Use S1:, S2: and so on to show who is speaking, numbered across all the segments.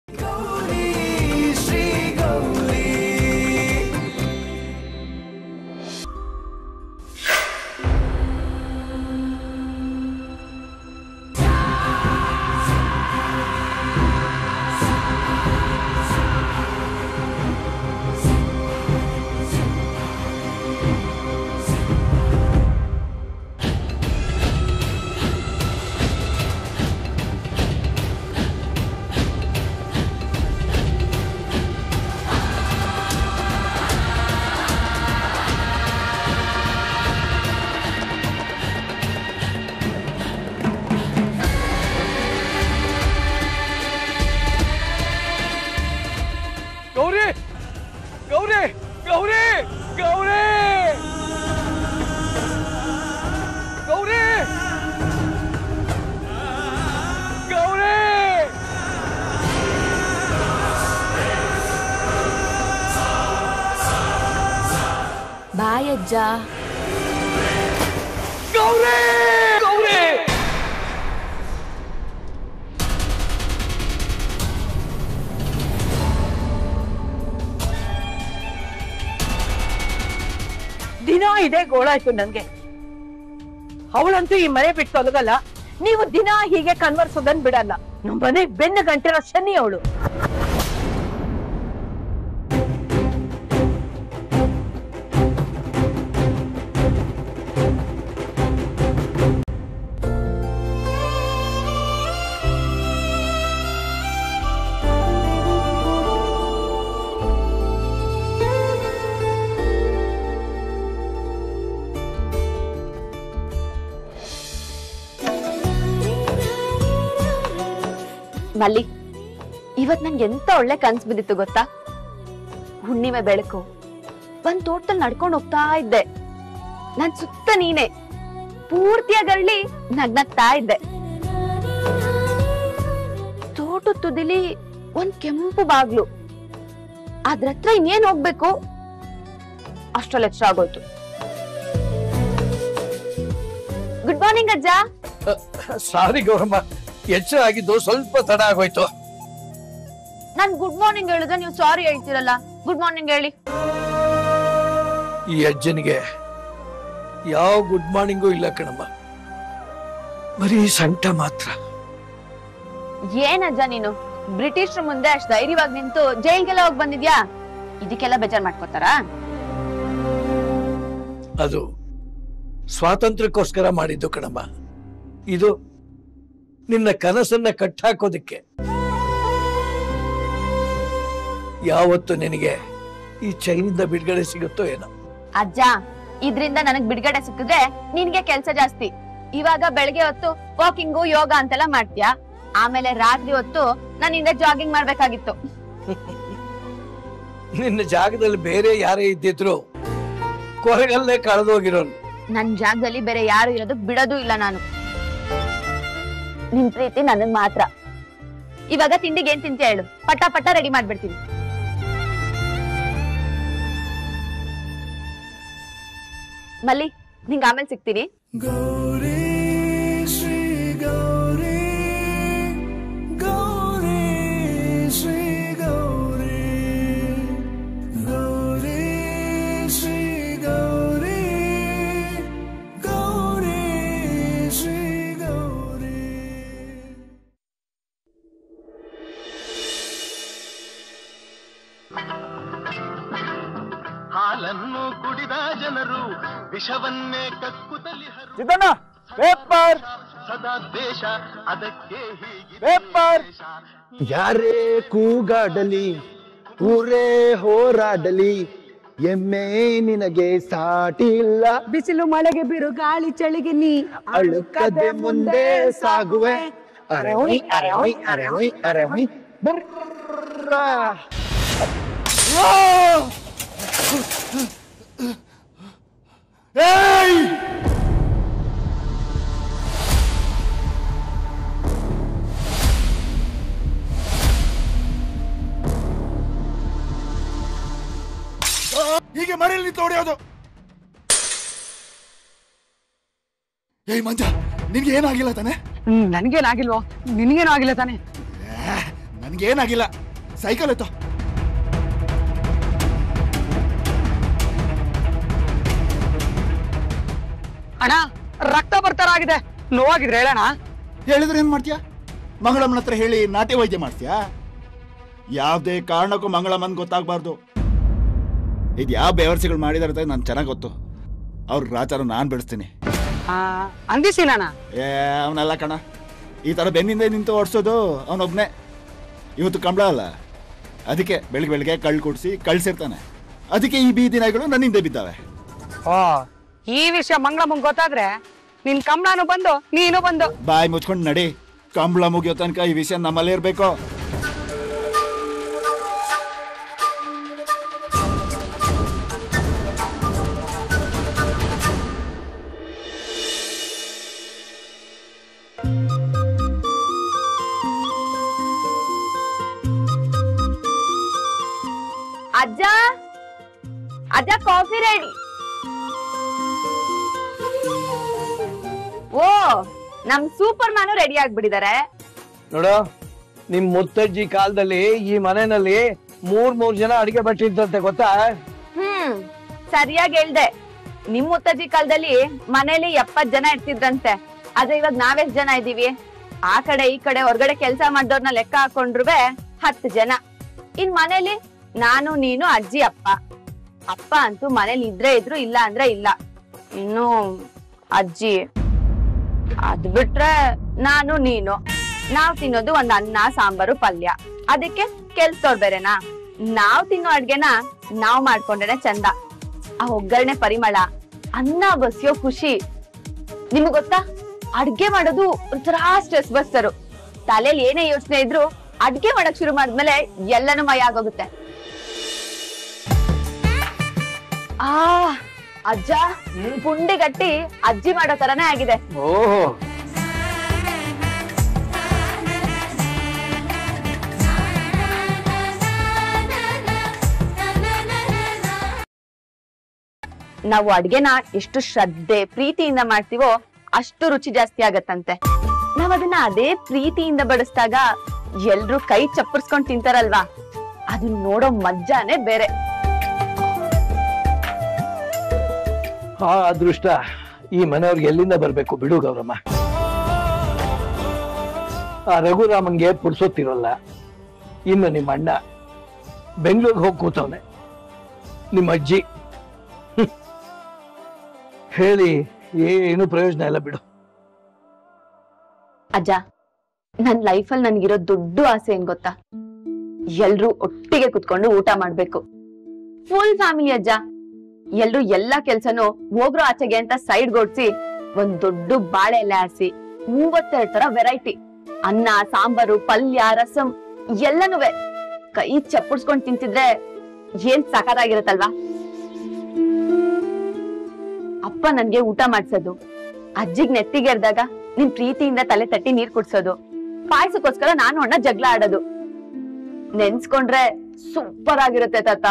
S1: ಗೌರಿ ಗೌರಿ ಗೌರಿ ಗೌರಿ ಗೌರಿ ಗೌರಿ
S2: ಬಾಯಜ್ಜ
S1: ಗೌರಿ ಗೌರಿ
S3: ದಿನ ಇದೇ ಗೋಳಾಯ್ತು ನಂಗೆ ಅವಳಂತೂ ಈ ಮನೆ ಬಿಟ್ಟು ತೊಲಗಲ್ಲ ನೀವು ದಿನ ಹೀಗೆ ಕನ್ವರ್ಸೋದನ್ ಬಿಡಲ್ಲ ನಮ್ ಮನೆ ಬೆನ್ನು ಗಂಟಿರೋ ಶನಿ ಅವಳು
S2: ಮಲ್ಲಿ ಇವತ್ ನನ್ಗೆ ಎಂತ ಒಳ್ಳೆ ಕನ್ಸ್ ಬಿದ್ದಿತ್ತು ಗೊತ್ತಾ ಹುಣ್ಣಿಮೆ ಬೆಳಕು ಒಂದ್ ತೋಟದಲ್ಲಿ ನಡ್ಕೊಂಡು ಹೋಗ್ತಾ ಇದ್ದೆ ನನ್ ಸುತ್ತ ನೀನೆ ಪೂರ್ತಿಯಾಗಿ ಅರಳಿ ನಗ್ನಗ್ತಾ ಇದ್ದೆ ತೋಟದ ತುದಿಲಿ ಒಂದ್ ಕೆಂಪು ಬಾಗ್ಲು ಅದ್ರ ಹತ್ರ ಇನ್ನೇನ್ ಹೋಗ್ಬೇಕು ಅಷ್ಟ್ರಲ್ಲಿ ಎಚ್ಚರ ಆಗೋಯ್ತು ಗುಡ್ ಮಾರ್ನಿಂಗ್ ಅಜ್ಜ
S1: ಸಾರಿ ಗೌರಮ್ಮ ಎಚ್ಚರ ಆಗಿದ್ದು ಸ್ವಲ್ಪ ತಡ ಆಗೋಯ್ತು
S2: ನಾನ್ ಗುಡ್ ಮಾರ್ನಿಂಗ್ ಹೇಳಿದ್ರೆ ನೀವು ಸಾರಿ ಹೇಳ್ತೀರಲ್ಲ ಗುಡ್ ಮಾರ್ನಿಂಗ್ ಹೇಳಿ
S1: ಈ ಅಜ್ಜನಿಗೆ ಯಾವ ಗುಡ್ ಮಾರ್ನಿಂಗೂ ಇಲ್ಲ ಕಣಮ್ಮ ಬರೀ ಸಂಕಟ ಮಾತ್ರ
S2: ಏನಜ್ಜ ನೀನು ಬ್ರಿಟಿಷರ್ ಮುಂದೆ ಅಷ್ಟ್ ಧೈರ್ಯವಾಗಿ ನಿಂತು ಜೈಲ್ಗೆಲ್ಲ ಹೋಗಿ ಬಂದಿದ್ಯಾ ಇದಕ್ಕೆಲ್ಲ ಬೇಜಾರ್ ಮಾಡ್ಕೋತಾರಾ
S1: ಅದು ಸ್ವಾತಂತ್ರ್ಯಕ್ಕೋಸ್ಕರ ಮಾಡಿದ್ದು ಕಣಮ್ಮ ಇದು ನಿನ್ನ ಕನಸನ್ನ ಕಟ್ಟಾಕೋದಿಕ್ಕೆ ಯಾವತ್ತು ನಿನಗೆ ಈ ಚೈನಿಂದ ಬಿಡುಗಡೆ ಸಿಗುತ್ತೋ ಏನೋ
S2: ಅಜ್ಜ ಇದ್ರಿಂದ ನನಗ್ ಬಿಡುಗಡೆ ಸಿಕ್ಕಿದ್ರೆ ನಿನ್ಗೆ ಕೆಲ್ಸ ಜಾಸ್ತಿ ಇವಾಗ ಬೆಳಗ್ಗೆ ಹೊತ್ತು ವಾಕಿಂಗು ಯೋಗ ಅಂತೆಲ್ಲ ಮಾಡ್ತೀಯಾ ಆಮೇಲೆ ರಾತ್ರಿ ಹೊತ್ತು ನಾನಿಂದ ಜಾಗಿಂಗ್ ಮಾಡ್ಬೇಕಾಗಿತ್ತು
S1: ನಿನ್ನ ಜಾಗದಲ್ಲಿ ಬೇರೆ ಯಾರೇ ಇದ್ದಿದ್ರು ಕೊರಗಲ್ಲೇ ಕಳೆದೋಗಿರೋನು
S2: ನನ್ ಜಾಗದಲ್ಲಿ ಬೇರೆ ಯಾರು ಇರೋದು ಬಿಡೋದು ಇಲ್ಲ ನಾನು ನಿನ್ ಪ್ರೀತಿ ನನಗ್ ಮಾತ್ರ ಇವಾಗ ತಿಂಡಿಗೆ ಏನ್ ತಿಂತೀಯ ಹೇಳು ಪಟ ಪಟ ರೆಡಿ ಮಾಡ್ಬಿಡ್ತೀನಿ ಮಲ್ಲಿ ನಿಂಗ್ ಆಮೇಲೆ ಸಿಗ್ತೀನಿ
S4: ಹಾಲನ್ನು ಕುಡಿದ ಜನರು ವಿಷವನ್ನೇ ಕಕ್ಕುತ್ತಲಿಹರು
S5: ಸಿದ್ದಣ್ಣ ಪೇಪರ್
S4: ಸದಾ ದ್ವೇಷ ಅದಕ್ಕೆ ಹೀಗಿದೆ
S5: ಪೇಪರ್
S4: ದ್ವೇಷ.
S5: ಯಾರೇ ಕೂಗಾಡಲಿ ಊರೇ ಹೋರಾಡಲಿ ಎಮ್ಮೆ ನಿನಗೆ ಸಾಟಿ ಇಲ್ಲ
S3: ಬಿಸಿಲು ಮಳೆಗೆ ಬಿರು ಗಾಳಿ ಚಳಿಗೆ ನೀ
S5: ಅಳುಕದೆ ಮುಂದೆ ಸಾಗುವೆ ಅರೆ ಹೊಯ್ ಅರೆ ಹೊಯ್ ಅರೆ ಹೊಯ್ ಅರೆ ಹೊಯ್ ಬರ್ರ ಏಯ್ ಹೀಗೆ ಮರೆಯಲ್ಲಿ ನಿಂತು ಹೊಡೆಯೋದು ಏಯ್ ಮಂಜ ನಿನ್ಗೆ ಏನಾಗಿಲ್ಲ ತಾನೆ
S3: ಹ್ಮ್ ನನ್ಗೇನಾಗಿಲ್ವೋ ನಿನ್ಗೇನು ಆಗಿಲ್ಲ ತಾನೆ
S5: ನನ್ಗೇನಾಗಿಲ್ಲ ಸೈಕಲ್ ಎತ್ತೋ
S6: ಅಣ್ಣ ರಕ್ತ ಬರ್ತಾರ ಆಗಿದೆ ನೋವಾಗಿದ್ರೆ ಹೇಳಣ್ಣ
S5: ಹೇಳಿದ್ರೆ ಏನ್ ಮಾಡ್ತೀಯಾ ಮಂಗಳಮ್ಮನ ಹತ್ರ ಹೇಳಿ ನಾಟಿ ವೈದ್ಯ ಮಾಡ್ತೀಯಾ ಯಾವ್ದೇ ಕಾರಣಕ್ಕೂ ಮಂಗಳಮ್ಮನ್ ಗೊತ್ತಾಗ್ಬಾರ್ದು ಇದು ಯಾವ ಬೇವರ್ಸಿಗಳು ಮಾಡಿದಾರೆ ಅಂತ ನನ್ಗೆ ಚೆನ್ನಾಗಿ ಗೊತ್ತು ಅವ್ರ ರಾಚಾರ ನಾನ್ ಬೆಳೆಸ್ತೀನಿ
S6: ಅಂದಿಸಿನಣ್ಣ
S5: ಏ ಅವನಲ್ಲ ಕಣ ಈ ತರ ಬೆನ್ನಿಂದ ನಿಂತು ಓಡಿಸೋದು ಅವನೊಬ್ನೇ ಇವತ್ತು ಕಂಬಳ ಅಲ್ಲ ಅದಕ್ಕೆ ಬೆಳಿಗ್ಗೆ ಬೆಳಿಗ್ಗೆ ಕಳ್ಳು ಕೊಡಿಸಿ ಕಳ್ಸಿರ್ತಾನೆ ಅದಕ್ಕೆ ಈ ಬೀದಿ ನಾಯಿಗಳು ನನ್ನ ಹಿಂದೆ ಬಿದ್ದಾವೆ
S6: ಓ ಈ ವಿಷಯ ಮಂಗಳಮ್ಮಂಗ್ ಗೊತ್ತಾದ್ರೆ ನಿನ್ ಕಂಬಳನು ಬಂದು ನೀನು ಬಂದು
S5: ಬಾಯಿ ಮುಚ್ಕೊಂಡು ನಡಿ ಕಂಬಳ ಮುಗಿಯೋ ತನಕ ಈ ವಿಷಯ ನಮ್ಮಲ್ಲೇ ಇರಬೇಕು
S2: ಅಜ್ಜ ಅಜ್ಜ ಕಾಫಿ ರೆಡಿ ಓ ನಮ್ ಸೂಪರ್ ಮ್ಯಾನು ರೆಡಿ ಆಗ್ಬಿಟ್ಟಿದ್ದಾರೆ
S1: ನೋಡು ನಿಮ್ ಮುತ್ತಜ್ಜಿ ಕಾಲದಲ್ಲಿ ಈ ಮನೆಯಲ್ಲಿ ಮೂರ್ ಮೂರ್ ಜನ ಅಡಿಗೆ ಭಟ್ಟಿದ್ದಂತೆ ಗೊತ್ತಾ
S2: ಹ್ಮ್ ಸರಿಯಾಗಿ ಹೇಳ್ದೆ ನಿಮ್ ಮುತ್ತಜ್ಜಿ ಕಾಲದಲ್ಲಿ ಮನೇಲಿ ಎಪ್ಪತ್ ಜನ ಇರ್ತಿದ್ರಂತೆ ಆದ್ರೆ ಇವಾಗ ನಾವೆಷ್ಟ್ ಜನ ಇದೀವಿ ಆ ಕಡೆ ಈ ಕಡೆ ಹೊರಗಡೆ ಕೆಲ್ಸ ಮಾಡಿದವ್ರನ್ನ ಲೆಕ್ಕ ಹಾಕೊಂಡ್ರುವೆ ಹತ್ತು ಜನ ಇನ್ ಮನೇಲಿ ನಾನು ನೀನು ಅಜ್ಜಿ ಅಪ್ಪ ಅಪ್ಪ ಅಂತೂ ಮನೇಲಿ ಇದ್ರೆ ಇದ್ರು ಇಲ್ಲ ಅಂದ್ರೆ ಇಲ್ಲ ಇನ್ನು ಅಜ್ಜಿ ಅದ್ ಬಿಟ್ರೆ ನಾನು ನೀನು ನಾವ್ ತಿನ್ನೋದು ಒಂದ್ ಅನ್ನ ಸಾಂಬಾರು ಪಲ್ಯ ಅದಕ್ಕೆ ಕೆಲ್ಸದವ್ರ್ ಬೇರೆನಾ ನಾವ್ ತಿನ್ನೋ ಅಡ್ಗೆನ ನಾವ್ ಮಾಡ್ಕೊಂಡ್ರೆ ಚಂದ ಆ ಒಗ್ಗರಣೆ ಪರಿಮಳ ಅನ್ನ ಬಸಿಯೋ ಖುಷಿ ನಿಮ್ಗ್ ಗೊತ್ತಾ ಅಡ್ಗೆ ಮಾಡೋದು ಒಂಥರ ಸ್ಟ್ರೆಸ್ ಬಸ್ತರು ತಲೆಯಲ್ಲಿ ಏನೇ ಯೋಚನೆ ಇದ್ರು ಅಡ್ಗೆ ಮಾಡಕ್ ಶುರು ಮಾಡಿದ್ಮೇಲೆ ಎಲ್ಲನೂ ಮಯ ಆಗೋಗುತ್ತೆ ಆ ಅಜ್ಜ ಪುಂಡಿ ಗಟ್ಟಿ ಅಜ್ಜಿ ಮಾಡೋ ತರನೇ ಆಗಿದೆ
S1: ಓಹೋ
S2: ನಾವು ಅಡ್ಗೆನ ಎಷ್ಟು ಶ್ರದ್ಧೆ ಪ್ರೀತಿಯಿಂದ ಮಾಡ್ತೀವೋ ಅಷ್ಟು ರುಚಿ ಜಾಸ್ತಿ ಆಗತ್ತಂತೆ ನಾವ್ ಅದನ್ನ ಅದೇ ಪ್ರೀತಿಯಿಂದ ಬಡಿಸ್ದಾಗ ಎಲ್ರು ಕೈ ಚಪ್ಪರ್ಸ್ಕೊಂಡ್ ತಿಂತಾರಲ್ವಾ ಅದನ್ನ ನೋಡೋ ಮಜ್ಜಾನೇ ಬೇರೆ
S1: ಆ ಅದೃಷ್ಟ ಈ ಮನೆಯವ್ರಿಗೆ ಎಲ್ಲಿಂದ ಬರ್ಬೇಕು ಬಿಡು ಗೌರಮ್ಮ ಆ ರಘುರಾಮನ್ಗೆ ಪುರ್ಸೊತ್ತಿರೋಲ್ಲ ಇನ್ನು ನಿಮ್ಮ ಅಣ್ಣ ಬೆಂಗಳೂರಿಗೆ ಹೋಗಿ ಕೂತವನೆ ನಿಮ್ಮ ಅಜ್ಜಿ ಹ್ಮ್. ಹೇಳಿ ಏನು ಪ್ರಯೋಜನ ಇಲ್ಲ ಬಿಡು
S2: ಅಜ್ಜ ನನ್ ಲೈಫಲ್ಲಿ ನನ್ಗಿರೋ ದೊಡ್ಡ ಆಸೆ ಏನ್ ಗೊತ್ತಾ ಎಲ್ರು ಒಟ್ಟಿಗೆ ಕುತ್ಕೊಂಡು ಊಟ ಮಾಡ್ಬೇಕು ಫುಲ್ ಫ್ಯಾಮಿಲಿ ಅಜ್ಜ ಎಲ್ರು ಎಲ್ಲಾ ಕೆಲ್ಸನೂ ಹೋಗ್ರೋ ಆಚೆಗೆ ಅಂತ ಸೈಡ್ ಗೋಡ್ಸಿ ಒಂದ್ ದೊಡ್ಡ ಬಾಳೆ ಎಲೆ ಆರಿಸಿ ಮೂವತ್ತೆರಡ್ ತರ ವೆರೈಟಿ ಅನ್ನ ಸಾಂಬಾರು ಪಲ್ಯ ರಸಂ ಎಲ್ಲನೂವೆ ಕೈ ಚಪ್ಪುಡ್ಸ್ಕೊಂಡ್ ತಿಂತಿದ್ರೆ ಏನ್ ಸಖತ್ತಾಗಿರತ್ತಲ್ವಾ ಅಪ್ಪ ನನ್ಗೆ ಊಟ ಮಾಡ್ಸೋದು ಅಜ್ಜಿಗ್ ನೆತ್ತಿಗೆ ಎರ್ದಾಗ ನಿಮ್ ಪ್ರೀತಿಯಿಂದ ತಲೆ ತಟ್ಟಿ ನೀರ್ ಕುಡ್ಸೋದು ಪಾಯಸಕ್ಕೋಸ್ಕರ ನಾನು ಅಣ್ಣ ಜಗಳ ಆಡೋದು ನೆನ್ಸ್ಕೊಂಡ್ರೆ ಸೂಪರ್ ಆಗಿರುತ್ತೆ ತಾತ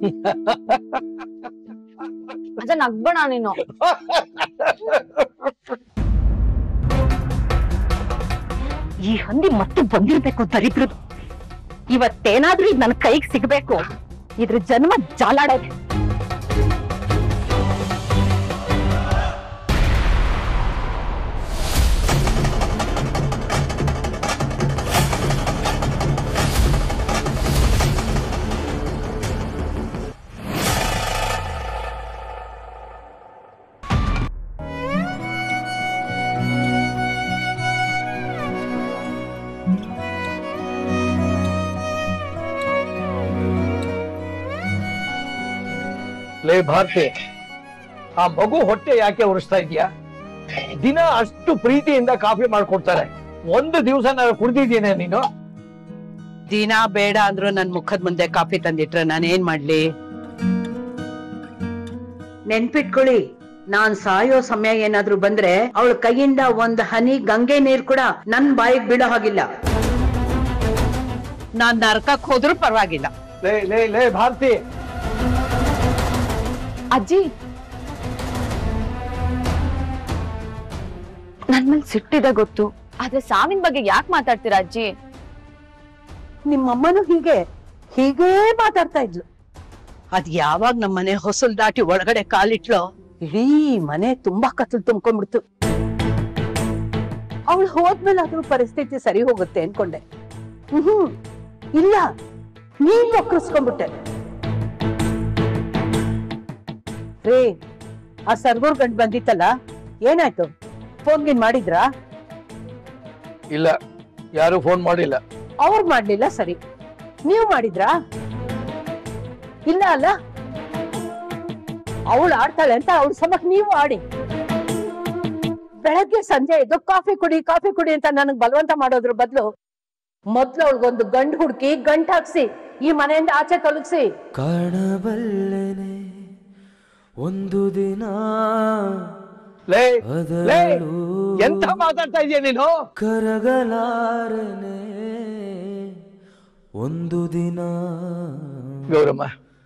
S2: ಅಜ್ಜ ನಗ್ಬೇಡ ನೀನು
S3: ಈ ಹಂದಿ ಮತ್ತೆ ಬಂದಿರ್ಬೇಕು ದರಿದ್ರದು ಇವತ್ತೇನಾದ್ರೂ ಇದು ನನ್ನ ಕೈಗೆ ಸಿಗ್ಬೇಕು ಇದ್ರ ಜನ್ಮ ಜಾಲಾಡೋದೆ
S1: ಲೇ ಭಾರತಿ ಆ ಮಗು ಹೊಟ್ಟೆ ಯಾಕೆ ಉರಿಸ್ತಾ ಇದೀಯಾ ದಿನ ಅಷ್ಟು ಪ್ರೀತಿಯಿಂದ ಕಾಫಿ ಮಾಡ್ಕೊಡ್ತಾರೆ ಒಂದು ದಿವಸ ನಾನು ಕುಡ್ದಿದ್ದೀನಿ ನೀನು
S3: ದಿನ ಬೇಡ ಅಂದ್ರು ನನ್ ಮುಖದ ಮುಂದೆ ಕಾಫಿ ತಂದಿಟ್ರೆ ನಾನು ಏನ್ ಮಾಡ್ಲಿ ನೆನ್ಪಿಟ್ಕೊಳ್ಳಿ ನಾನ್ ಸಾಯೋ ಸಮಯ ಏನಾದ್ರೂ ಬಂದ್ರೆ ಅವಳ ಕೈಯಿಂದ ಒಂದ್ ಹನಿ ಗಂಗೆ ನೀರ್ ಕೂಡ ನನ್ ಬಾಯಿಗೆ ಬೀಳೋ ಹಾಗಿಲ್ಲ ನಾನ್ ನರಕಕ್ ಹೋದ್ರೂ ಪರವಾಗಿಲ್ಲ
S1: ಲೇ ಲೇ ಲೇ ಭಾರತಿ
S2: ಅಜ್ಜಿ ನನ್ ಮೇಲೆ ಸಿಟ್ಟಿದೆ ಗೊತ್ತು ಆದ್ರೆ ಸಾವಿನ ಬಗ್ಗೆ ಯಾಕೆ ಮಾತಾಡ್ತೀರಾ ಅಜ್ಜಿ
S3: ನಿಮ್ಮಮ್ಮನೂ ಹೀಗೆ ಹೀಗೇ ಮಾತಾಡ್ತಾ ಇದ್ಲು ಅದ್ ಯಾವಾಗ ನಮ್ಮನೆ ಹೊಸಲ್ ದಾಟಿ ಒಳಗಡೆ ಕಾಲಿಟ್ಲೋ ಇಡೀ ಮನೆ ತುಂಬಾ ಕತ್ಲು ತುಂಬ್ಕೊಂಡ್ಬಿಡ್ತು ಅವಳು ಹೋದ್ಮೇಲೆ ಅದ್ರ ಪರಿಸ್ಥಿತಿ ಸರಿ ಹೋಗುತ್ತೆ ಅನ್ಕೊಂಡೆ ಹ್ಮ್ ಇಲ್ಲ ನೀನ್ ಒಕ್ಕರ್ಸ್ಕೊಂಡ್ಬಿಟ್ಟೆ ರೇ ಆ ಸರ್ಗೋರ್ ಗಂಟ್ ಬಂದಿತ್ತಲ್ಲ ಏನಾಯ್ತು ಫೋನ್ ಗಿನ್ ಮಾಡಿದ್ರಾ
S1: ಇಲ್ಲ ಯಾರು ಫೋನ್ ಮಾಡಿಲ್ಲ
S3: ಅವ್ರು ಮಾಡ್ಲಿಲ್ಲ ಸರಿ ನೀವು ಮಾಡಿದ್ರಾ ಇಲ್ಲ ಅಲ್ಲ ಅವಳು ಆಡ್ತಾಳೆ ಅಂತ ಅವಳ ಸಮಕ್ ನೀವು ಆಡಿ ಬೆಳಗ್ಗೆ ಸಂಜೆ ಎದ್ದು ಕಾಫಿ ಕುಡಿ ಕಾಫಿ ಕುಡಿ ಅಂತ ನನಗ್ ಬಲವಂತ ಮಾಡೋದ್ರ ಬದಲು ಮೊದ್ಲು ಅವಳಿಗೊಂದು ಗಂಡು ಹುಡುಕಿ ಗಂಟ್ ಹಾಕ್ಸಿ ಈ ಮನೆಯಿಂದ ಆಚೆ ತೊಲಗಿಸಿ
S7: ಕಾಣಬಲ್ಲೆನೆ ಒಂದು ದಿನ
S1: ಲೇ ಲೇ
S7: ಅದರಳು
S1: ಎಂತ ಮಾತಾಡ್ತಾ ಇದೀಯ ನೀನು
S7: ಕರಗಲಾರನೆ ಒಂದು ದಿನ
S1: ಗೌರಮ್ಮ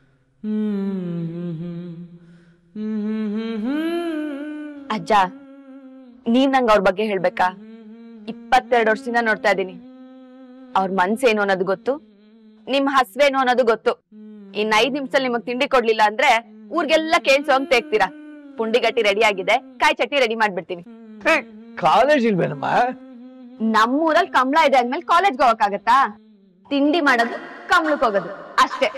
S2: ಅಜ್ಜ ನೀವ್ ನಂಗ್ ಅವ್ರ ಬಗ್ಗೆ ಹೇಳ್ಬೇಕಾ ಇಪ್ಪತ್ತೆರಡು ವರ್ಷದಿಂದ ನೋಡ್ತಾ ಇದೀನಿ ಅವ್ರ ಮನ್ಸೇನು ಅನ್ನೋದು ಗೊತ್ತು ನಿಮ್ ಹಸ್ವೇನು ಅನ್ನೋದು ಗೊತ್ತು ಇನ್ ಐದ್ ನಿಮಿಷದಲ್ಲಿ ನಿಮಗ್ ತಿಂಡಿ ಕೊಡ್ಲಿಲ್ಲ ಅಂದ್ರೆ ಊರ್ಗೆಲ್ಲ ಕೇಳ್ಸೋಂಗ್ ತೆಗ್ತೀರಾ ಪುಂಡಿಗಟ್ಟಿ ರೆಡಿ ಆಗಿದೆ ಕಾಯಿ ಚಟ್ನಿ ರೆಡಿ ಮಾಡ್ಬಿಡ್ತೀನಿ
S1: ಕಾಲೇಜ್ ಇಲ್ವೇನಮ್ಮ
S2: ನಮ್ಮೂರಲ್ಲಿ ಕಮಲ ಇದೆ ಅಂದ್ಮೇಲೆ ಕಾಲೇಜ್ಗೆ ಹೋಗಕ್ಕಾಗತ್ತಾ ತಿಂಡಿ ಮಾಡೋದು ಕಮ್ಲಕ್ ಹೋಗೋದು ಅಷ್ಟೇ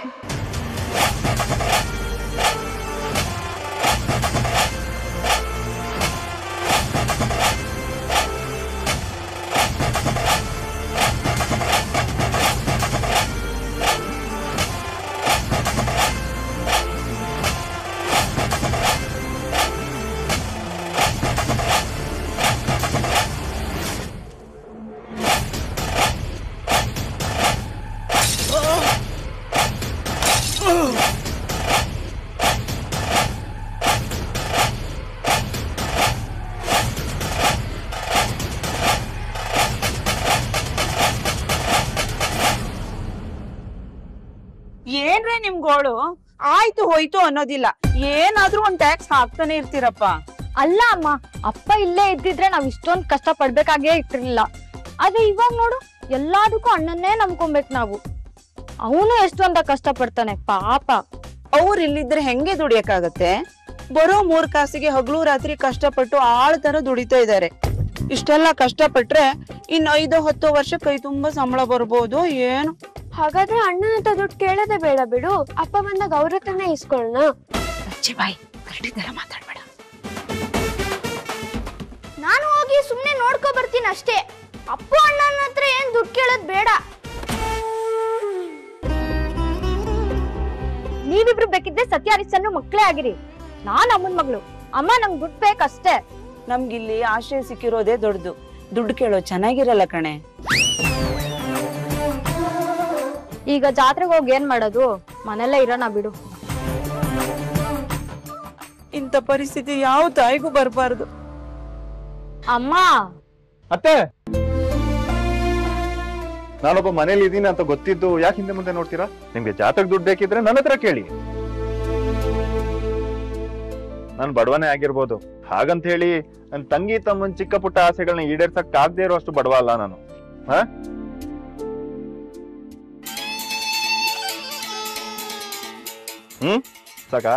S6: ಏನ್ರೆ ನಿಮ್ ಗೋಳು ಆಯ್ತು ಹೋಯ್ತು ಅನ್ನೋದಿಲ್ಲ ಏನಾದ್ರೂ ಒಂದ್ ಟ್ಯಾಕ್ಸ್ ಹಾಕ್ತಾನೆ ಇರ್ತೀರಪ್ಪ
S8: ಅಲ್ಲ ಅಮ್ಮ ಅಪ್ಪ ಇಲ್ಲೇ ಇದ್ದಿದ್ರೆ ನಾವ್ ಇಷ್ಟೊಂದ್ ಕಷ್ಟ ಪಡ್ಬೇಕಾಗೇ ಇಟ್ಟಿರ್ಲಿಲ್ಲ ಆದ್ರೆ ಇವಾಗ ನೋಡು ಎಲ್ಲದಕ್ಕೂ ಅಣ್ಣನ್ನೇ ನಂಬ್ಕೊಬೇಕು ನಾವು ಅವನು ಎಷ್ಟೊಂದ ಕಷ್ಟ ಪಡ್ತಾನೆ ಪಾಪ
S6: ಅವ್ರು ಇಲ್ಲಿದ್ರೆ ಹೆಂಗೆ ದುಡಿಯಕ್ಕಾಗತ್ತೆ ಬರೋ ಮೂರ್ ಕಾಸಿಗೆ ಹಗಲು ರಾತ್ರಿ ಕಷ್ಟಪಟ್ಟು ಆಳ್ ತರ ದುಡಿತಾ ಇದ್ದಾರೆ ಇಷ್ಟೆಲ್ಲ ಕಷ್ಟಪಟ್ರೆ ಇನ್ ಐದು ಹತ್ತು ವರ್ಷ ಕೈ ತುಂಬಾ ಸಂಬಳ ಬರ್ಬೋದು ಏನು
S8: ಹಾಗಾದ್ರೆ ಅಣ್ಣನ ಹತ್ರ ದುಡ್ಡು ಕೇಳೋದೇ ಬೇಡ ಬಿಡು ಅಪ್ಪ ಬಂದಾಗ ಅವ್ರ ಹತ್ರನೇ ಇಸ್ಕೊಳ್ಳೋಣ
S6: ಬಾಯ್ ಕರೆಕ್ಟ್ ಮಾತಾಡ್ಬೇಡ
S8: ನಾನು ಹೋಗಿ ಸುಮ್ನೆ ನೋಡ್ಕೊ ಬರ್ತೀನಿ ಅಷ್ಟೇ ಅಪ್ಪು ಅಣ್ಣನ ಹತ್ರ ಏನ್ ದುಡ್ಡು ಕೇಳೋದ್ ಬೇಡ ನೀವಿಬ್ರು ಬೇಕಿದ್ರೆ ಸತ್ಯ ಹರಿಶ್ಚಂದ್ರ ಮಕ್ಳೇ ಆಗಿರಿ ನಾನ್ ಅಮ್ಮನ್ ಮಗಳು ಅಮ್ಮ ನಂಗ್ ದುಡ್ಡು ಬೇಕಷ್ಟೇ
S6: ನಮ್ಗಿಲ್ಲಿ ಆಶ್ರಯ ಸಿಕ್ಕಿರೋದೇ ದೊಡ್ಡದು ದುಡ್ಡು ಕೇಳೋ ಚೆನ್ನಾಗಿರಲ್ಲ ಕಣೆ
S8: ಈಗ ಜಾತ್ರೆಗೆ ಹೋಗಿ ಏನ್ ಮಾಡೋದು ಮನೆಯಲ್ಲೇ ಇರೋಣ ಬಿಡು
S6: ಇಂಥ ಪರಿಸ್ಥಿತಿ ಯಾವ ತಾಯಿಗೂ ಬರಬಾರ್ದು
S8: ಅಮ್ಮ
S9: ಅತ್ತೆ ನಾನೊಬ್ಬ ಮನೇಲಿ ಇದ್ದೀನಿ ಅಂತ ಗೊತ್ತಿದ್ದು ಯಾಕೆ ಹಿಂದೆ ಮುಂದೆ ನೋಡ್ತೀರಾ ನಿಮ್ಗೆ ಜಾತಕ ದುಡ್ಡು ಬೇಕಿದ್ರೆ ನನ್ನ ಹತ್ರ ಕೇಳಿ ನಾನು ಬಡವನೇ ಆಗಿರ್ಬೋದು ಹಾಗಂತ ಹೇಳಿ ನನ್ನ ತಂಗಿ ತಮ್ಮನ್ ಚಿಕ್ಕ ಪುಟ್ಟ ಆಸೆಗಳನ್ನ ಈಡೇರ್ಸಕ್ ಆಗದೆ ಇರುವಷ್ಟು ಬಡವ ಅಲ್ಲ ನಾನು ಹ ಹ್ಮ್ ಸಾಕಾ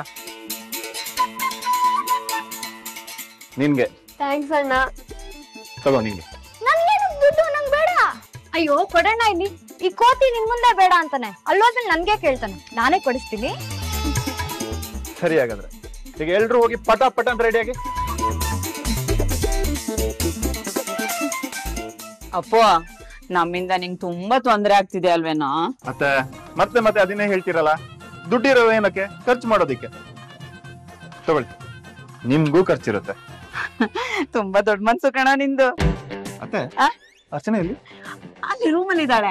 S9: ನಿನ್ಗೆ
S8: ಥ್ಯಾಂಕ್ಸ್ ಅಣ್ಣ
S9: ತಗೋ ನಿನ್ಗೆ
S8: ನನ್ಗೇನು ದುಡ್ಡು ನಂಗ್ ಬೇಡ ಅಯ್ಯೋ ಕೊಡೋಣ ಇಲ್ಲಿ ಈ ಕೋತಿ ನಿನ್ ಮುಂದೆ ಬೇಡ ಅಂತಾನೆ ಅಲ್ಲೋದ್ಮೇಲೆ ನನ್ಗೆ ಕೇಳ್ತಾನೆ ನಾನೇ ಕೊಡಿಸ್ತೀನಿ
S9: ಸರಿ ಹಾಗಾದ್ರೆ ಈಗ ಎಲ್ರು ಹೋಗಿ ಪಟ ಪಟ ಅಂತ ರೆಡಿಯಾಗಿ
S6: ಅಪ್ಪೋ ನಮ್ಮಿಂದ ನಿಂಗ್ ತುಂಬಾ ತೊಂದ್ರೆ ಆಗ್ತಿದೆ ಅಲ್ವೇನೋ
S9: ಮತ್ತೆ ಮತ್ತೆ ಮತ್ತೆ ಅದನ್ನೇ ಹೇಳ್ತೀರಲ್ಲ ದುಡ್ಡಿರೋ ಏನಕ್ಕೆ ಖರ್ಚು ಮಾಡೋದಿಕ್ಕೆ ತಗೊಳ್ಳಿ ನಿಮ್ಗೂ ಖರ್ಚಿರುತ್ತೆ
S6: ತುಂಬಾ ದೊಡ್ಡ ಮನ್ಸು ಕಣ ನಿಂದು
S9: ಅತ್ತೆ
S6: ಆ?
S9: ಅರ್ಚನೆ ಇಲ್ಲಿ
S6: ಅಲ್ಲಿ ರೂಮಲ್ಲಿ ಇದ್ದಾಳೆ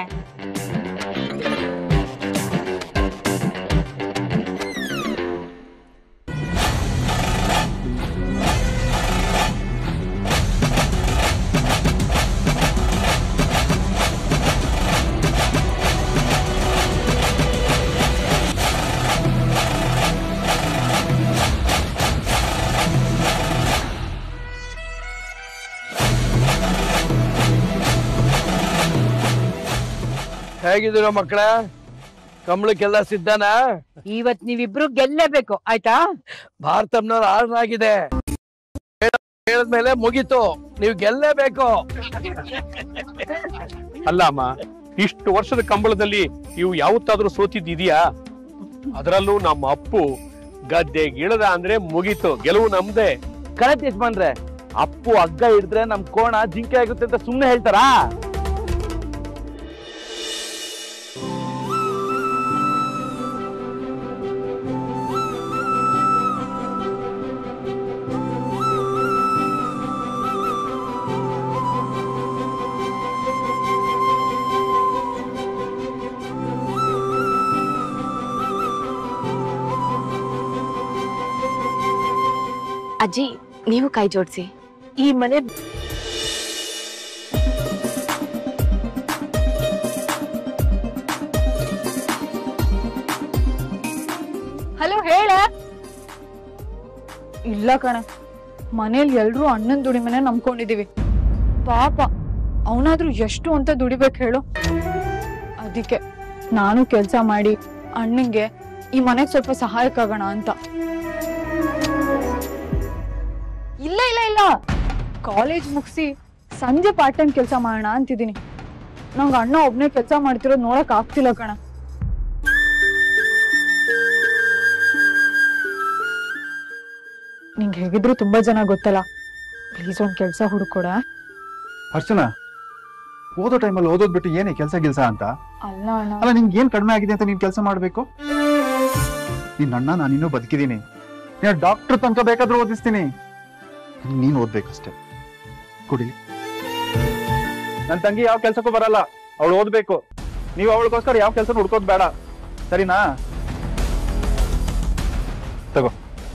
S1: ಹೇಗಿದ್ದೀರ ಮಕ್ಕಳ ಕಂಬಳಕ್ಕೆಲ್ಲ ಸಿದ್ಧನಾ
S3: ಇವತ್ ನೀವಿಬ್ರು ಗೆಲ್ಲೇಬೇಕು ಆಯ್ತಾ
S1: ಭಾರತಮ್ನವ್ರ ಆರ್ಡರ್ ಆಗಿದೆ ಹೇಳಿದ್ಮೇಲೆ ಮುಗೀತು ನೀವು ಗೆಲ್ಲೇಬೇಕು
S10: ಅಲ್ಲ ಅಮ್ಮ ಇಷ್ಟು ವರ್ಷದ ಕಂಬಳದಲ್ಲಿ ಇವು ಯಾವತ್ತಾದ್ರೂ ಸೋತಿದ್ದಿದ್ಯಾ ಅದರಲ್ಲೂ ನಮ್ಮ ಅಪ್ಪು ಗದ್ದೆ ಗಿಳದ ಅಂದ್ರೆ ಮುಗೀತು ಗೆಲುವು ನಮ್ದೇ
S11: ಕರೆಕ್ಟ್ ಯಜಮಾನ್ರೆ ಅಪ್ಪು ಹಗ್ಗ ಹಿಡಿದ್ರೆ ನಮ್ ಕೋಣ ಜಿಂಕೆ ಆಗುತ್ತೆ ಅಂತ ಸುಮ್ನೆ ಹೇಳ್ತಾರಾ
S2: ಅಜ್ಜಿ ನೀವು ಕೈ ಜೋಡಿಸಿ
S3: ಈ ಮನೆ
S8: ಹಲೋ ಹೇಳ ಇಲ್ಲ ಕಣೆ ಮನೇಲಿ ಎಲ್ರೂ ಅಣ್ಣನ್ ದುಡಿಮೆನೆ ನಂಬ್ಕೊಂಡಿದೀವಿ ಪಾಪ ಅವನಾದ್ರೂ ಎಷ್ಟು ಅಂತ ದುಡಿಬೇಕು ಹೇಳು ಅದಕ್ಕೆ ನಾನು ಕೆಲ್ಸ ಮಾಡಿ ಅಣ್ಣಂಗೆ ಈ ಮನೆಗ್ ಸ್ವಲ್ಪ ಸಹಾಯಕ್ಕಾಗೋಣ ಅಂತ ಇಲ್ಲ ಇಲ್ಲ ಇಲ್ಲ ಕಾಲೇಜ್ ಮುಗಿಸಿ ಸಂಜೆ ಪಾರ್ಟ್ ಟೈಮ್ ಕೆಲಸ ಮಾಡೋಣ ಅಂತಿದ್ದೀನಿ ನಂಗೆ ಅಣ್ಣ ಒಬ್ನೇ ಕೆಲಸ ಮಾಡ್ತಿರೋದು ನೋಡಕ್ ಆಗ್ತಿಲ್ಲ ಕಣ ನಿಂಗೆ ಹೇಗಿದ್ರು ತುಂಬಾ ಜನ ಗೊತ್ತಲ್ಲ ಪ್ಲೀಸ್ ಒಂದ್ ಕೆಲ್ಸ ಹುಡುಕೊಡ
S9: ಅರ್ಚನ ಓದೋ ಟೈಮಲ್ಲಿ ಓದೋದ್ ಬಿಟ್ಟು ಏನೇ ಕೆಲಸ ಗಿಲ್ಸ ಅಂತ
S8: ಅಲ್ಲ ಅಣ್ಣ
S9: ಅಲ್ಲ ನಿನ್ಗೆ ಏನ್ ಕಡಿಮೆ ಆಗಿದೆ ಅಂತ ನೀನ್ ಕೆಲಸ ಮಾಡ್ಬೇಕು ನಿನ್ನ ಅಣ್ಣ ನಾನು ಇನ್ನೂ ಬದುಕಿದೀನಿ ನೀನು ಡಾಕ್ಟರ್ ತನಕ ಬೇಕಾದ್ರೂ ಓದಿಸ್ತೀನಿ ನೀನ್ ಓದ್ಬೇಕಷ್ಟೇ ಕುಡಿ ನನ್ ತಂಗಿ ಯಾವ ಕೆಲ್ಸಕ್ಕೂ ಬರಲ್ಲ ಅವಳು ಓದ್ಬೇಕು ನೀವು ಅವಳಿಗೋಸ್ಕರ ಯಾವ ಕೆಲಸ ಹುಡ್ಕೋದ್ ಬೇಡ ಸರಿನಾ ತಗೋ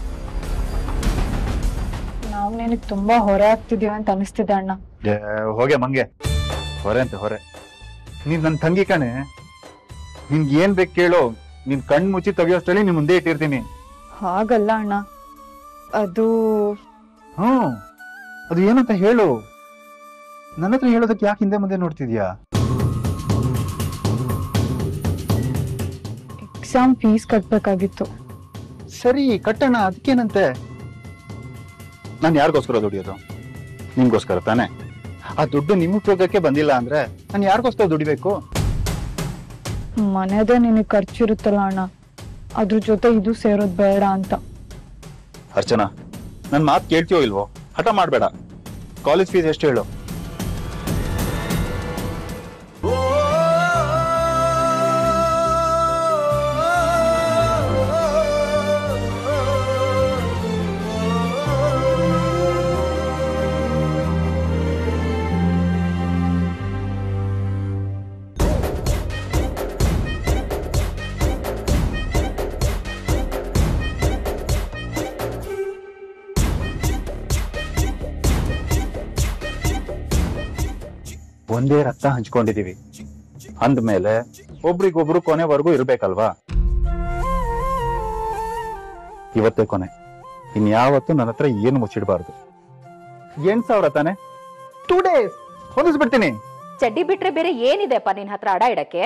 S8: ನಾವ್ ನಿನಗ್ ತುಂಬಾ ಹೊರೆ ಆಗ್ತಿದೀವಿ ಅಂತ ಅನಿಸ್ತಿದೆ ಅಣ್ಣ
S9: ಏ, ಹೋಗೆ ಮಂಗೆ ಹೊರೆ ಅಂತೆ ಹೊರೆ ನೀನ್ ನನ್ ತಂಗಿ ಕಣೆ ನಿನ್ಗೆ ಏನ್ ಬೇಕು ಕೇಳು ನಿನ್ ಕಣ್ ಮುಚ್ಚಿ ತೆಗಿಯೋಷ್ಟರಲ್ಲಿ ನಿನ್ ಮುಂದೆ ಇಟ್ಟಿರ್ತೀನಿ
S8: ಹಾಗಲ್ಲ ಅಣ್ಣ ಅದು
S9: ಹ್ಮ್ ಅದು ಏನಂತ ಹೇಳು ನನ್ನ ಹತ್ರ ಹೇಳೋದಕ್ಕೆ ಯಾಕೆ ಹಿಂದೆ ಮುಂದೆ ನೋಡ್ತಿದ್ಯಾ
S8: ಎಕ್ಸಾಮ್ ಫೀಸ್ ಕಟ್ಬೇಕಾಗಿತ್ತು
S9: ಸರಿ ಕಟ್ಟಣ ಅದಕ್ಕೇನಂತೆ ನಾನು ಯಾರಿಗೋಸ್ಕರ ದುಡಿಯೋದು ನಿಮ್ಗೋಸ್ಕರ ತಾನೆ ಆ ದುಡ್ಡು ನಿಮ್ಮ ಉಪಯೋಗಕ್ಕೆ ಬಂದಿಲ್ಲ ಅಂದ್ರೆ ನಾನು ಯಾರಿಗೋಸ್ಕರ ದುಡಿಬೇಕು
S8: ಮನೆದೇ ನಿನಗ್ ಖರ್ಚಿರುತ್ತಲ್ಲ ಅಣ್ಣ ಅದ್ರ ಜೊತೆ ಇದು ಸೇರೋದ್ ಬೇಡ ಅಂತ
S9: ಅರ್ಚನಾ ನನ್ ಮಾತು ಕೇಳ್ತೀಯೋ ಇಲ್ವೋ ಹಠ ಮಾಡ್ಬೇಡ ಕಾಲೇಜ್ ಫೀಸ್ ಎಷ್ಟು ಹೇಳು ಒಂದೇ ರಕ್ತ ಹಂಚ್ಕೊಂಡಿದೀವಿ ಅಂದ್ಮೇಲೆ ಒಬ್ರಿಗೊಬ್ರು ಕೊನೆವರೆಗೂ ಇರ್ಬೇಕಲ್ವಾ ಇವತ್ತೇ ಕೊನೆ ಇನ್ಯಾವತ್ತೂ ನನ್ನ ಹತ್ರ ಏನು ಮುಚ್ಚಿಡಬಾರ್ದು ಎಂಟ್ ಸಾವಿರ ತಾನೆ ಟೂ ಡೇಸ್ ಹೊಂದಿಸ್ಬಿಡ್ತೀನಿ
S12: ಚಡ್ಡಿ ಬಿಟ್ರೆ ಬೇರೆ ಏನಿದೆಪ್ಪ ನಿನ್ ಹತ್ರ ಅಡ ಇಡಕ್ಕೆ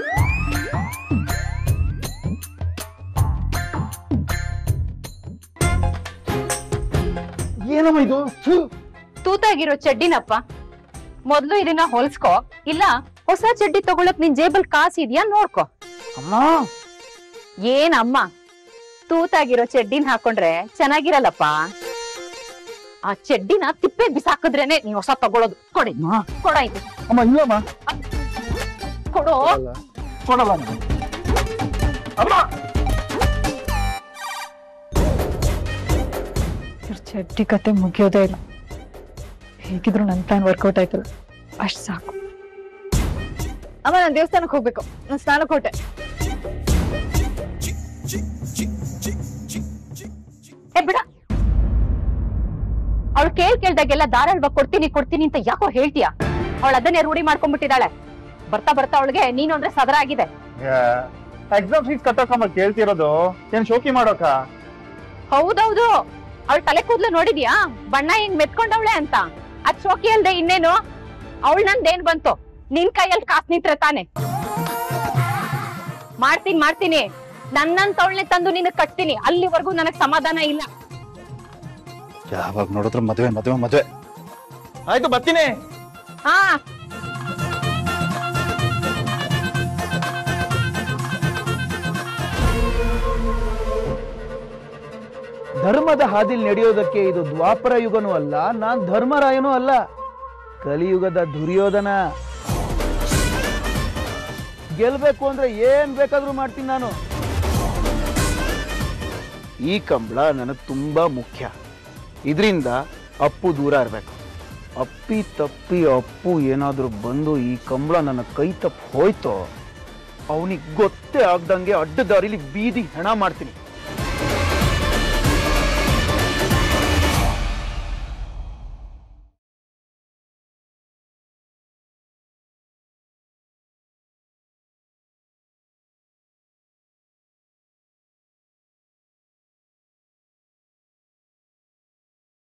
S9: ಏನಮ್ಮ ಇದು
S12: ತೂತಾಗಿರೋ ಚಡ್ಡಿನಪ್ಪ ಮೊದ್ಲು ಇದನ್ನ ಹೊಲ್ಸ್ಕೋ ಇಲ್ಲ ಹೊಸ ಚಡ್ಡಿ ತಗೊಳಕ್ ನಿನ್ ಜೇಬಲ್ ಕಾಸು ಇದೆಯಾ ನೋಡ್ಕೋ
S9: ಅಮ್ಮ
S12: ಏನಮ್ಮ ತೂತಾಗಿರೋ ಚಡ್ಡಿನ ಹಾಕೊಂಡ್ರೆ ಚೆನ್ನಾಗಿರಲ್ಲಪ್ಪ ಆ ಚಡ್ಡಿನ ತಿಪ್ಪೆ ಬಿಸಾಕಿದ್ರೇನೆ ನೀವ್ ಹೊಸ ತಗೊಳೋದು ಕೊಡಿ ಕೊಡಾಯ್ತು
S9: ಅಮ್ಮ ಇಲ್ಲಮ್ಮ
S12: ಕೊಡು
S9: ಕೊಡಲ್ಲ ನಾನು. ಅಮ್ಮ
S8: ಇವ್ರ ಚಡ್ಡಿ ಕತೆ ಮುಗಿಯೋದೇ ಇಲ್ಲ ಹೇಗಿದ್ರು ನನ್ ಪ್ಲಾನ್ ವರ್ಕೌಟ್ ಆಯ್ತಲ್ಲ ಅಷ್ಟ್ ಸಾಕು ಅಮ್ಮ ನಾನು ದೇವಸ್ಥಾನಕ್ಕೆ ಹೋಗ್ಬೇಕು ನಾನು ಸ್ನಾನಕ್ಕೆ ಹೊಟ್ಟೆ
S12: ಏ ಬಿಡ ಅವಳು ಕೇಳ್ ಕೇಳ್ದಾಗೆಲ್ಲ ಧಾರಾಳ್ವಾಗ ಕೊಡ್ತೀನಿ ಕೊಡ್ತೀನಿ ಅಂತ ಯಾಕೋ ಹೇಳ್ತೀಯ ಅವಳು ಅದನ್ನೇ ರೂಢಿ ಮಾಡ್ಕೊಂಡ್ಬಿಟ್ಟಿದ್ದಾಳೆ ಬರ್ತಾ ಬರ್ತಾ ಅವಳಿಗೆ ನೀನು ಅಂದ್ರೆ ಸದರ ಆಗಿದೆ
S9: ಎಕ್ಸಾಮ್ ಫೀಸ್ ಕಟ್ಟೋಕಮ್ಮ ಕೇಳ್ತಿರೋದು ಏನ್ ಶೋಕಿ ಮಾಡೋಕ
S12: ಹೌದೌದು ಅವಳ ತಲೆ ಕೂದ್ಲು ನೋಡಿದ್ಯಾ ಬಣ್ಣ ಹಿಂಗ್ ಮೆತ್ಕೊಂಡವಳೆ ಅಂತ ಅದ್ ಶೋಕಿ ಅಲ್ದೆ ಇನ್ನೇನು ಅವಳು ನಂದೇನ್ ಬಂತು ನಿನ್ ಕೈಯಲ್ಲಿ ಕಾಸ್ ನಿಂತ್ರೆ ತಾನೆ ಮಾಡ್ತೀನಿ ಮಾಡ್ತೀನಿ ನನ್ನಂತವಳ್ನೆ ತಂದು ನಿನಗ್ ಕಟ್ತೀನಿ ಅಲ್ಲಿವರೆಗೂ ನನಗ್ ಸಮಾಧಾನ ಇಲ್ಲ
S9: ಯಾವಾಗ ನೋಡಿದ್ರು ಮದ್ವೆ ಮದ್ವೆ ಮದ್ವೆ ಆಯ್ತು ಬರ್ತೀನಿ
S12: ಹಾ
S13: ಧರ್ಮದ ಹಾದಿಲ್ ನಡೆಯೋದಕ್ಕೆ ಇದು ದ್ವಾಪರ ಯುಗನೂ ಅಲ್ಲ ನಾನ್ ಧರ್ಮರಾಯನೂ ಅಲ್ಲ ಕಲಿಯುಗದ ದುರ್ಯೋಧನ ಗೆಲ್ಬೇಕು ಅಂದ್ರೆ ಏನ್ ಬೇಕಾದ್ರೂ ಮಾಡ್ತೀನಿ ನಾನು ಈ ಕಂಬಳ ನನಗೆ ತುಂಬಾ ಮುಖ್ಯ ಇದರಿಂದ ಅಪ್ಪು ದೂರ ಇರಬೇಕು ಅಪ್ಪಿ ತಪ್ಪಿ ಅಪ್ಪು ಏನಾದ್ರೂ ಬಂದು ಈ ಕಂಬಳ ನನ್ನ ಕೈ ತಪ್ಪಿ ಹೋಯ್ತೋ ಅವನಿಗೆ ಗೊತ್ತೇ ಆಗ್ದಂಗೆ ಅಡ್ಡ ದಾರಿಲಿ ಬೀದಿ ಹೆಣ ಮಾಡ್ತೀನಿ